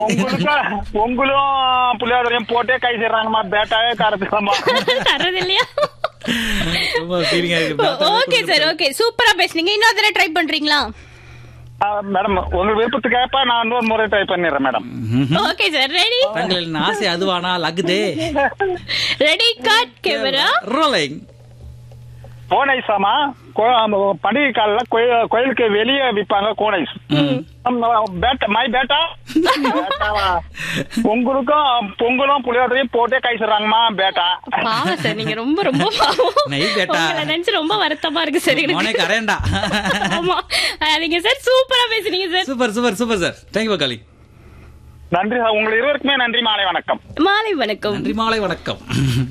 உங்களுக்கும் உங்களும் புளியோதரையும் போட்டே கை செய்யறாங்கம்மா பேட்டாவே தரதுலாமா தர்றது இல்லையா ரொம்ப ஃபீலிங்கா இருக்கு ஓகே சார் ஓகே சூப்பரா பேசுனீங்க இன்னொரு தடவை ட்ரை பண்றீங்களா மேடம் உங்க விருப்பத்துக்கேப்ப நான் இன்னொரு முறை ட்ரை பண்ணிடுறேன் மேடம் ஓகே சார் ரெடி தங்களின் ஆசை அதுவானா லகுதே ready cut camera rolling cone ஐஸாமா பண்டிகை காலில் கோயிலுக்கு வெளியே விற்பாங்க கோன் ஐஸ் பேட்டா மை பேட்டா பேட்டாவா? உங்களுக்கும் பொங்கலும் புளியோதரையும் போட்டே கை செய்றாங்கம்மா பேட்டா பாவம் சார் நீங்க ரொம்ப ரொம்ப பாவம் நெய் பேட்டா. உங்களை நினைச்சு ரொம்ப வருத்தமா இருக்கு சார் எனக்கு. மோனே கரேண்டா ஆமா நீங்க சார் சூப்பரா பேசுனீங்க sir super super super sir thank you காலி நன்றி சார் உங்கள் இருவருக்குமே நன்றி மாலை வணக்கம் மாலை வணக்கம் நன்றி மாலை வணக்கம்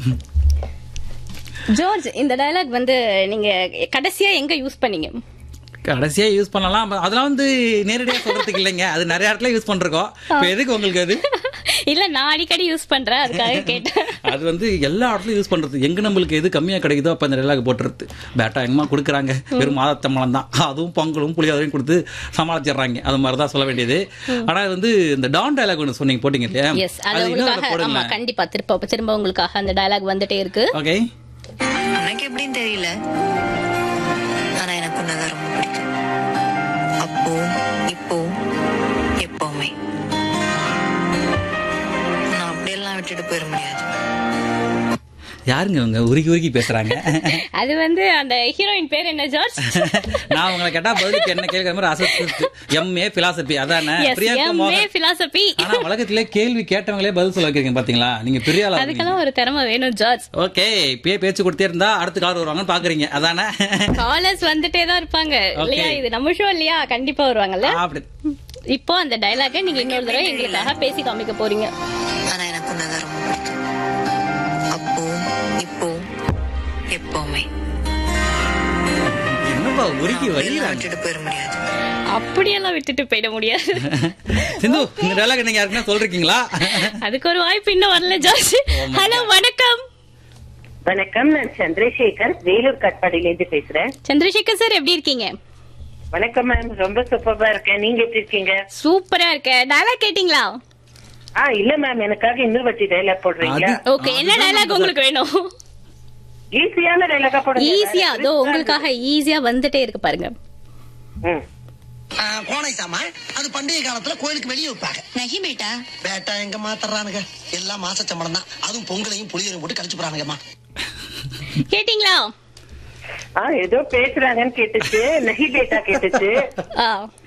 ஜார்ஜ் இந்த டயலாக் வந்து நீங்க கடைசியா எங்க யூஸ் பண்ணீங்க கடைசியா யூஸ் பண்ணலாம் அதெல்லாம் வந்து நேரடியா சொல்றதுக்கு இல்லைங்க அது நிறைய இடத்துல யூஸ் பண்றோம் இப்ப எதுக்கு உங்களுக்கு அது இல்ல நான் அடிக்கடி யூஸ் பண்றேன் அதுக்காக கேட்டேன் அது வந்து எல்லா இடத்துலயும் யூஸ் பண்றது எங்க நம்மளுக்கு எது கம்மியா கிடைக்குதோ அப்ப அந்த டைலாக் போட்டுறது பேட்டா எங்கம்மா கொடுக்குறாங்க வெறும் மாதத்தம்பளம் தான் அதுவும் பொங்கலும் புளியோதரையும் கொடுத்து சமாளிச்சிடுறாங்க அது மாதிரி தான் சொல்ல வேண்டியது ஆனா இது வந்து இந்த டான் டைலாக் ஒன்று சொன்னீங்க போட்டீங்க இல்லையா எஸ் அது அது இன்னும் உங்களுக்காக ஆமா போடுங்க கண்டிப்பா திரும்ப திரும்ப உங்களுக்காக அந்த டயலாக் வந்துட்டே இருக்கு ஓகே உனக்கு எப்படின்னு தெரியல ஆனா எனக்கு உன்னதான் ரொம்ப பிடிக்கும் அப்போ இப்போ எப்பவுமே நான் அப்படியெல்லாம் விட்டுட்டு போயிட முடியாது யாருங்க இவங்க உருகி உருகி பேசுறாங்க அது வந்து அந்த ஹீரோயின் பேர் என்ன ஜார்ஜ் நான் உங்களை கேட்டா பதிலுக்கு என்ன கேட்கிற மாதிரி அசத்து எம்ஏ பிலாசபி அதானே எஸ் பிரியாக்கு எம்ஏ மோகன் பிலாசபி ஆனா உலகத்திலே கேள்வி கேட்டவங்களே பதில் சொல்ல வைக்கிறீங்க பாத்தீங்களா நீங்க பெரிய ஆளா இருக்கீங்க. அதுக்கெல்லாம் ஒரு திறமை வேணும் ஜார்ஜ் ஓகே இப்பயே பேச்சு கொடுத்தே இருந்தா அடுத்த கார் வருவாங்கன்னு பாக்குறீங்க அதானே காலர்ஸ் வந்துட்டே தான் இருப்பாங்க இல்லையா இது நம்ம ஷோ இல்லையா கண்டிப்பா வருவாங்கல்ல அப்படி இப்போ அந்த டயலாக நீங்க இன்னொரு தடவை எங்களுக்காக பேசி காமிக்க போறீங்க ஆனா எனக்கு உன்னதான் ரொம்ப பிடிக்கும் அப்போ இப்போ எப்பவுமே என்னப்பா உருகி நான் அப்படியெல்லாம் வழியிறாங்க விட்டுட்டு போயிட முடியாது அப்படியெல்லாம் விட்டுட்டு போயிட முடியாது சிந்து இந்த டைலாக் நீங்க யாருக்குன்னா சொல்றீங்களா அதுக்கு ஒரு வாய்ப்பு இன்னும் வரல ஜார்ஜ் ஹலோ வணக்கம் வணக்கம் நான் சந்திரசேகர் வேலூர் கட்பாடியிலேருந்து பேசுறேன் சந்திரசேகர் சார் எப்படி இருக்கீங்க வணக்கம் மேம் ரொம்ப சூப்பரா இருக்கேன் நீங்க எப்படி இருக்கீங்க சூப்பரா இருக்க டயலாக் கேட்டீங்களா ஆ இல்ல மேம் எனக்காக இன்னொரு வட்டி டைலாக் போடுறீங்களா அது- ஓகே என்ன டயலாக் உங்களுக்கு வேணும் ஈஸியான டைலாக்கா போடுங்க ஈஸியா அதோ உங்களுக்காக ஈஸியா வந்துட்டே இருக்கு பாருங்க ம். கோனை சாமா அது பண்டிகை காலத்துல கோயிலுக்கு வெளியே வைப்பாங்க நகி பேட்டா பேட்டா எங்க மாத்தறானுங்க எல்லாம் மாச சம்பளம் தான் அதுவும் பொங்கலையும் புளியரையும் போட்டு கழிச்சு போறானுங்கம்மா கேட்டீங்களா ஆ ஏதோ பேசுறாங்கன்னு கேட்டுச்சு நகி பேட்டா கேட்டுச்சு ஆ,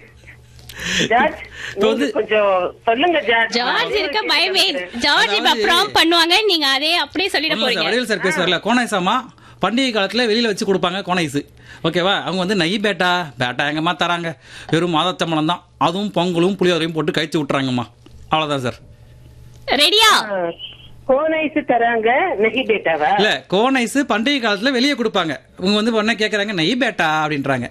ஜார்ஜ் இப்ப வந்து- நீங்க கொஞ்சம் சொல்லுங்க ஜார்ஜ் ஜார்ஜ் இருக்க பயமே ஜார்ஜ் இப்ப அதாவது- ப்ராம் பண்ணுவாங்க நீங்க அதே அப்படியே சொல்லிட ஆமா சார், போறீங்க வடிவேல் சார் பேசுவார்ல கோனைசாமா பண்டிகை காலத்துல வெளியில வச்சு கொடுப்பாங்க கோனைஸ் ஓகேவா அவங்க வந்து நெய் பேட்டா பேட்டா எங்கம்மா தராங்க வெறும் மாதத்தம்பளம் தான் அதுவும் பொங்கலும் புளியோதரையும் போட்டு கழிச்சு விட்டுறாங்கம்மா அவ்வளவுதான் சார் ரெடியா கோன் ஐஸ் தராங்க நகி பேட்டாவா இல்ல கோனைஸ் பண்டிகை காலத்துல வெளியே கொடுப்பாங்க இவங்க வந்து உடனே கேக்குறாங்க நெய் பேட்டா அப்படின்றாங்க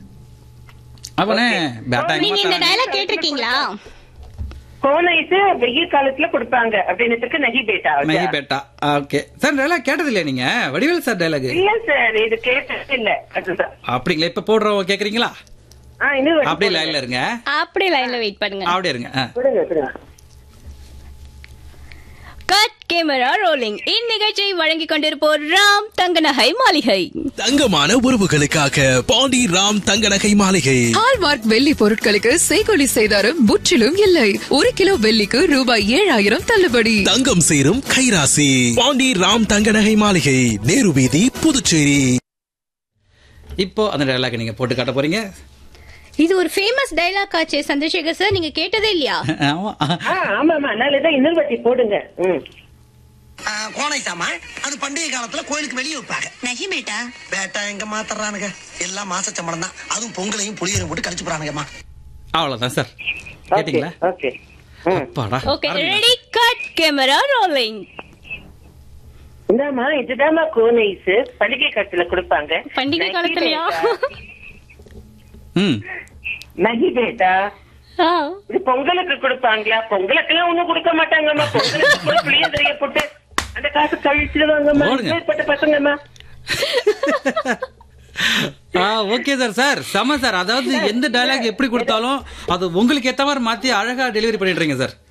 அப்பனே பேட்டா நீங்க எங்கம்மா இந்த தராங்க டயலாக் கேட்டிருக்கீங்களா கோன் ஐஸ் வெயில் காலத்துல கொடுப்பாங்க அப்படின்னதுக்கு நகி பேட்டா நெய் பேட்டா ஓகே சார் டைலாக் கேட்டது இல்லையா நீங்க வடிவேல் சார் டைலாக் இல்ல சார் இது கேட்டது இல்ல அதுதான் அப்படிங்களா இப்ப போடுறோம் கேக்குறீங்களா ஆ இன்னும் ஒரு அப்படியே லைன்ல இருங்க அப்படியே லைன்ல வெயிட் பண்ணுங்க அப்படியே இருங்க ஆ. விடுங்க விடுங்க கட் கேமரா ரோலிங் இந்நிகழ்ச்சியை வழங்கிக் கொண்டிருப்போர் ராம் தங்கநகை மாளிகை தங்கமான உறவுகளுக்காக பாண்டி ராம் தங்க நகை மாளிகை ஹால்மார்க் வெள்ளி பொருட்களுக்கு செய்கொலி செய்தாரும் முற்றிலும் இல்லை ஒரு கிலோ வெள்ளிக்கு ரூபாய் ஏழாயிரம் தள்ளுபடி தங்கம் சேரும் கைராசி பாண்டி ராம் தங்க நகை மாளிகை நேரு வீதி புதுச்சேரி இப்போ அந்த டைலாக் நீங்க போட்டு காட்ட போறீங்க இது ஒரு ஃபேமஸ் டயலாக் ஆச்சே சந்திரசேகர் சார் நீங்க கேட்டதே இல்லையா ஆமா ஆ ஆமாமா அதனாலதான் இன்னொரு வாட்டி போடுங்க ம் கோனை சாமா அது பண்டிகை காலத்துல கோயிலுக்கு வெளியே வைப்பாங்க நகி பேட்டா பேட்டா எங்க மாத்தறானுங்க எல்லாம் மாச சம்பளம் தான் அதுவும் பொங்கலையும் புளியரையும் போட்டு கழிச்சு போறானுங்கம்மா அவ்வளவுதான் சார் ஓகே கேட்டீங்களா ஓகே ம் அப்பாடா okay ready cut camera rolling இந்தாமா இதுதாம்மா கோன் ஐஸ் பண்டிகை காலத்துல கொடுப்பாங்க பண்டிகை நகி காலத்துலயா பேட்டா. ம் நகி பேட்டா ஆ, இது பொங்கலுக்கு கொடுப்பாங்களா பொங்கலுக்குலாம் ஒண்ணும் கொடுக்க மாட்டாங்கம்மா பொங்கலுக்கு கூட புளியந்தரைய போட்டு அந்த காசு கழிச்சிடுவாங்கம்மா போடுங்க. இப்படிப்பட்ட பசங்கம்மா ஆ ஓகே சார் சார் செம சார் அதாவது எந்த டயலாக் எப்படி கொடுத்தாலும் அது உங்களுக்கு ஏத்த மாதிரி மாத்தி அழகா டெலிவரி பண்ணிடுறீங்க சார்